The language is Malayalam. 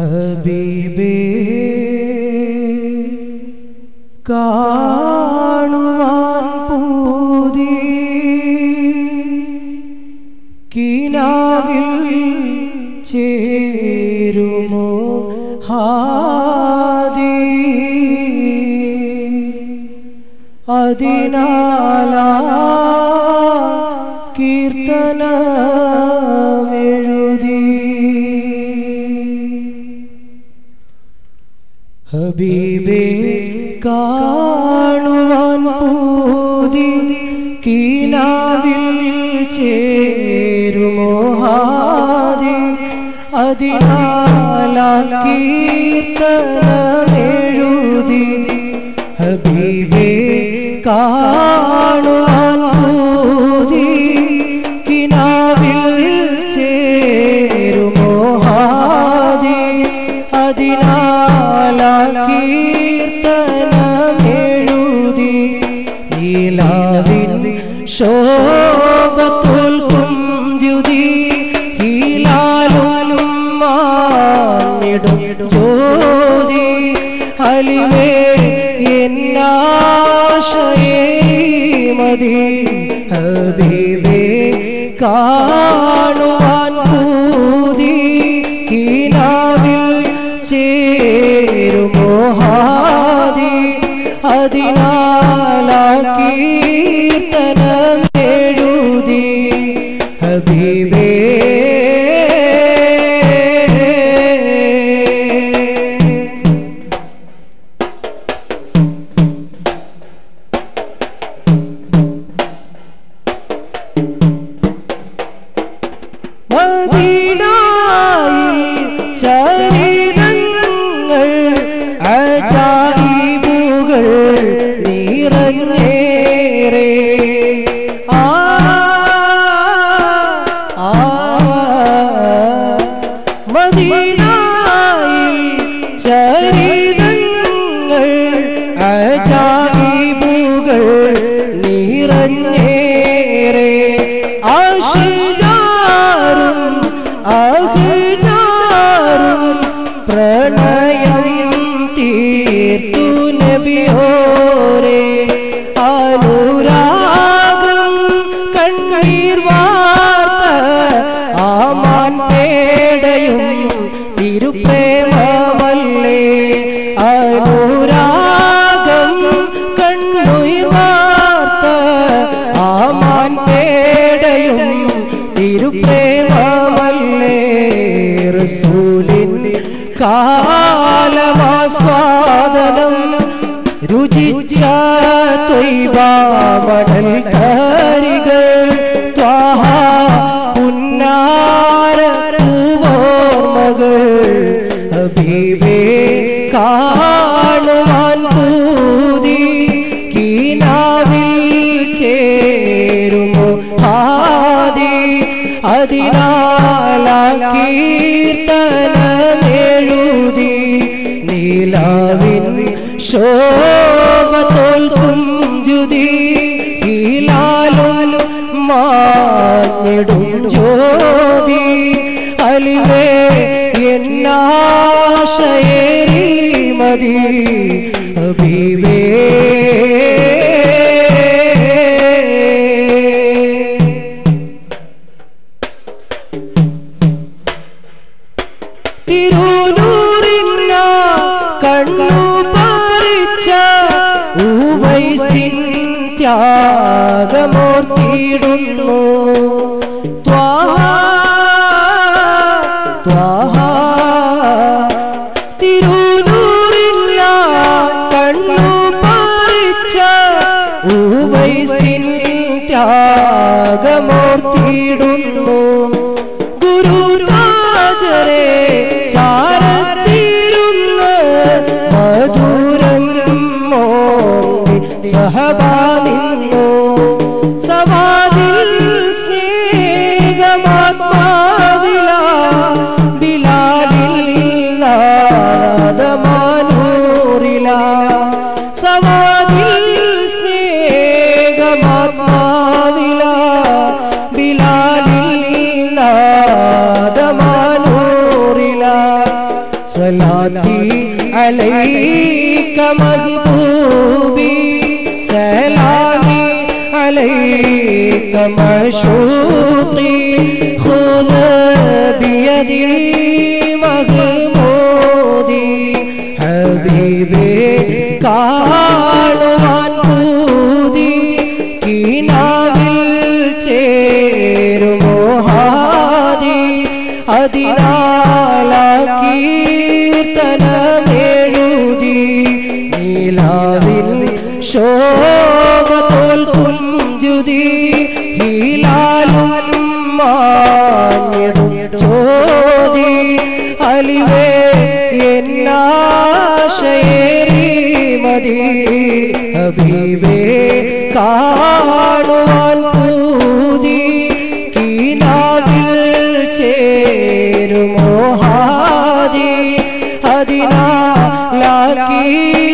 ഹബീബേ കാണുവാൻ പൂതി കിനാവിൽ ചേരുമോ ഹാദി അതിനാലാ കീർത്തനമെഴുതി ഹബീബേ കാണുവാൻ പൂതി കീനാവിൽ ചേരുമോ ഹാദി അതിനാല കീർത്തനമെഴുതി ഹബീബേ കാണുവാൻ പൂതി കിനാവിൽ ചേരുമോ ഹാദി അതിനാല കീർത്തനമെഴുതി നീലാവിൻ ശോഭത്തോൽക്കും ദ്യുതി ഹീലാലും മാഞ്ഞിടും ജ്യോതി അലിവേ എന്നാശയേ മതി ഹബീബേ കാണുവാൻ പൂതി കിനാവിൽ ചേരുമോ ഹാദി അതിനാല കീർത്തനമെഴുതി ഹബീബേ മദീനായിൽ ചരിതങ്ങൾ അജായിബുകൾ നിറഞ്ഞേറെ ആ ആ മദീനായിൽ ചരിതങ്ങൾ അജായിബുകൾ നിറഞ്ഞേറെ ആശിജാരും അഹിജാരും പ്രണയം തീർത്തു നബിയോരെ അനുരാഗം കണ്ണീർ വാർത്ത ആമാൻ പേടയും തിരുപ്രേമമല്ലേ അനുരാഗം കണ്ണുയിർ വാർത്ത ആമാൻ പേടയും തിരുപ്രേമമല്ലേ റസൂലിൻ കാലമാസ്വാദനം രുചിച്ച തൊയ്ബാമണൽ തരികൾ ത്വാഹ പുന്നാര പൂവോർമകൾ ഹബീബേ കാണുവാൻ പൂതി കീനാവിൽ ചേരുമോ ആദി അതിനാല കീർത്തനമെഴുതി നീലാവിൻ ശോഭ തോൽക്കും ദ്യുതി ഹീലാലും മാഞ്ഞിടും ജ്യോതി അലിവേ എന്നാശയേറി മതി ഹബീബേ തിരുനൂറിന്ന കണ്ണു പറിച്ച ഊവൈസിൻ ത്യാഗമോർത്തിയിടുന്നു ത്വാഹ ത്വാഹ തിരുനൂറില്ല കണ്ണു പറിച്ച ഊവൈസിൻ ത്യാഗമോർത്തിയിടുന്നു ഗുരുരാജരെ ചാരത്തിരുന്ന മധുരം മോന്തി സഹബാ നിന്നു സവാദിൽ സ്നേഹമാത്മാവില ബിലാലിൽ നാദമാനൂറില സവാദിൽ സ്നേഹമാത്മാവില ബിലാലിൽ നാദമാനൂറില عليك مغبوبي سلامي عليك مشوقي خذ بيدي مغمودي حبيبي കാണുവാൻ പൂതി കീനാവിൽ ചേരുമോ ഹാദി അതിനാല കീർത്തനമെഴുതി നീലാവിൽ ശോഭ തോൽക്കും ദ്യുതി ഹീലാലും മാഞ്ഞിടും ചോദി അലിവേ എന്നാശയേറി മതി ഹബീബേ കാണുവാൻ പൂതി കീനാവിൽ ചേരുമോ ഹാദി അതിനാ